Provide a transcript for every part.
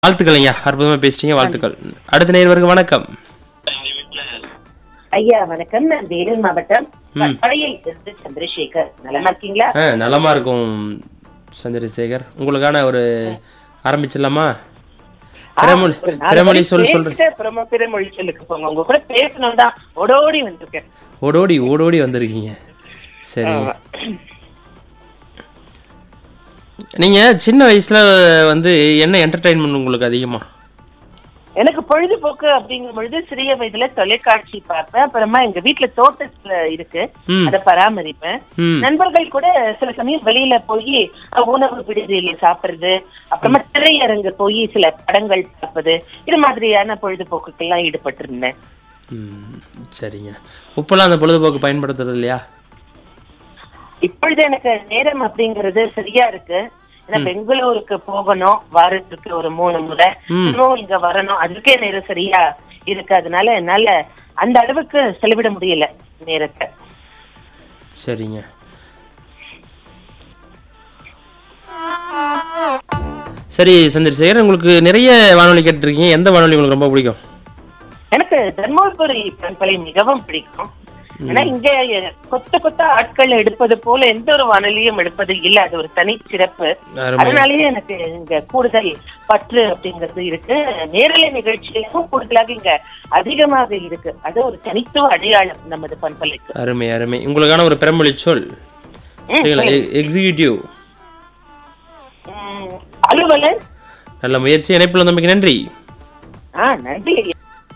வாழ்த்துக்கள் ஐயா அற்புதமா பேசிட்டீங்க வாழ்த்துக்கள் அடுத்த நேர்வருக்கு வணக்கம் ஐயா வணக்கம் நான் வேலூர் மாவட்டம் படையில் இருந்து சந்திரசேகர் நலமா இருக்கீங்களா ஆ நலமா இருக்கும் சந்திரசேகர் உங்களுக்கான ஒரு ஆரம்பிச்சிடலாமா பிறமொழி ஒரு நாலு பிறமொழி வரி சொல் சொல்றேன் பேசிட்டு அப்புறமா பிறமொழி சொல்லுக்கு போங்க உங்க கூட பேசணும் தான் ஓடோடி வந்திருக்கேன் ஓடோடி ஓடோடி வந்திருக்கீங்க சரி ஆமா. நீங்க சின்ன வயசுல வந்து என்ன என்டர்டைன்மெண்ட் உங்களுக்கு அதிகமா எனக்கு பொழுதுபோக்கு அப்படிங்கும் பொழுது சிறிய வயதுல தொலைக்காட்சி பார்ப்பேன் அப்புறமா எங்க வீட்டுல தோட்டத்துல இருக்கு ம். அதை பராமரிப்பேன் ம் நண்பர்கள் கூட சில சமயம் வெளியில போய் உணவு விடுதியில சாப்பிடுறது அப்புறமா திரையரங்கு போய் சில படங்கள் பார்ப்பது இது மாதிரியான பொழுதுபோக்குக்கெல்லாம் ஈடுபட்டிருந்தேன் ம், சரிங்க இப்பெல்லாம் அந்த பொழுதுபோக்கு பயன்படுத்துறது இல்லையா இப்பொழுது எனக்கு நேரம் அப்படிங்கறது சரியா இருக்கு ஏன்னா பெங்களூருக்கு போகணும் வாரத்துக்கு ஒரு மூணு முறை ம். இன்னும் இங்க வரணும் அதுக்கே நேரம் சரியா இருக்கு அதனால என்னால அந்த அளவுக்கு செலவிட முடியல நேரத்தை சரிங்க சரி சந்திரசேகர் உங்களுக்கு நிறைய வானொலி கேட்டிருக்கீங்க எந்த வானொலி உங்களுக்கு ரொம்ப பிடிக்கும் எனக்கு தர்மபுரி பண்பலை மிகவும் பிடிக்கும் ஏன்னா இங்க கொத்த கொத்த ஆட்கள் எடுப்பது போல எந்த ஒரு வானொலியும் எடுப்பது இல்ல அது ஒரு தனி சிறப்பு அருமை. அதனாலயே எனக்கு இங்க கூடுதல் பற்று அப்படிங்கிறது இருக்கு நேரலை நிகழ்ச்சியும் கூடுதலாக இங்க அதிகமாக இருக்கு அது ஒரு தனித்துவ அடையாளம் நமது பண்பலைக்கு அருமை அருமை உங்களுக்கான ஒரு பெருமொழி சொல் ம், சரிங்களா எக்ஸிக்யூட்டிவ் ம், அலுவலர் நல்ல முயற்சி இணைப்பில் வந்தமைக்கு நன்றி ஆ நன்றி ஐயா.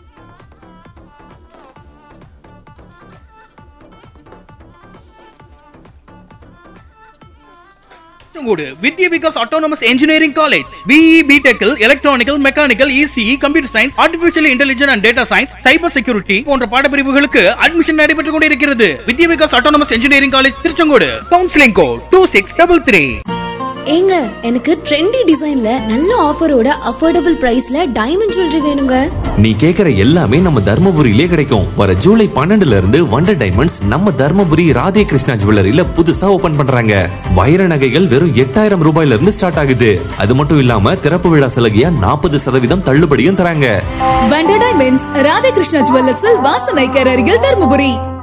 Tiruchengode Vidya Vikas autonomous engineering college BE பிடெக்கில் electrical mechanical ECE computer science artificial intelligence and data science cyber security போன்ற பாடப்பிரிவுகளுக்கு அட்மிஷன் நடைபெற்றுக் கொண்டிருக்கிறது Vidya Vikas autonomous engineering college Tiruchengode counselling code two six double three ஏங்க எனக்கு ட்ரெண்டி டிசைன்ல நல்ல ஆஃபரோட அஃபோர்டபுள் பிரைஸ்ல டைமண்ட் ஜுவல்லரி வேணுங்க நீ கேக்குற எல்லாமே நம்ம தர்மபுரியிலே கிடைக்கும் வர ஜூலை பன்னெண்டுல இருந்து வண்டர் டைமண்ட்ஸ் நம்ம தர்மபுரி ராதே கிருஷ்ணா ஜுவல்லரியில புதுசா ஓபன் பண்றாங்க வைர நகைகள் வெறும் எட்டாயிரம் ரூபாயில இருந்து ஸ்டார்ட் ஆகுது அது மட்டும் இல்லாம திறப்பு விழா சலுகையா நாற்பது சதவீதம் தள்ளுபடியும் தராங்க வண்டர் டைமண்ட்ஸ் ராதாகிருஷ்ணா ஜுவல்லர்ஸில் வாசனைக்கர் அருகில் தருமபுரி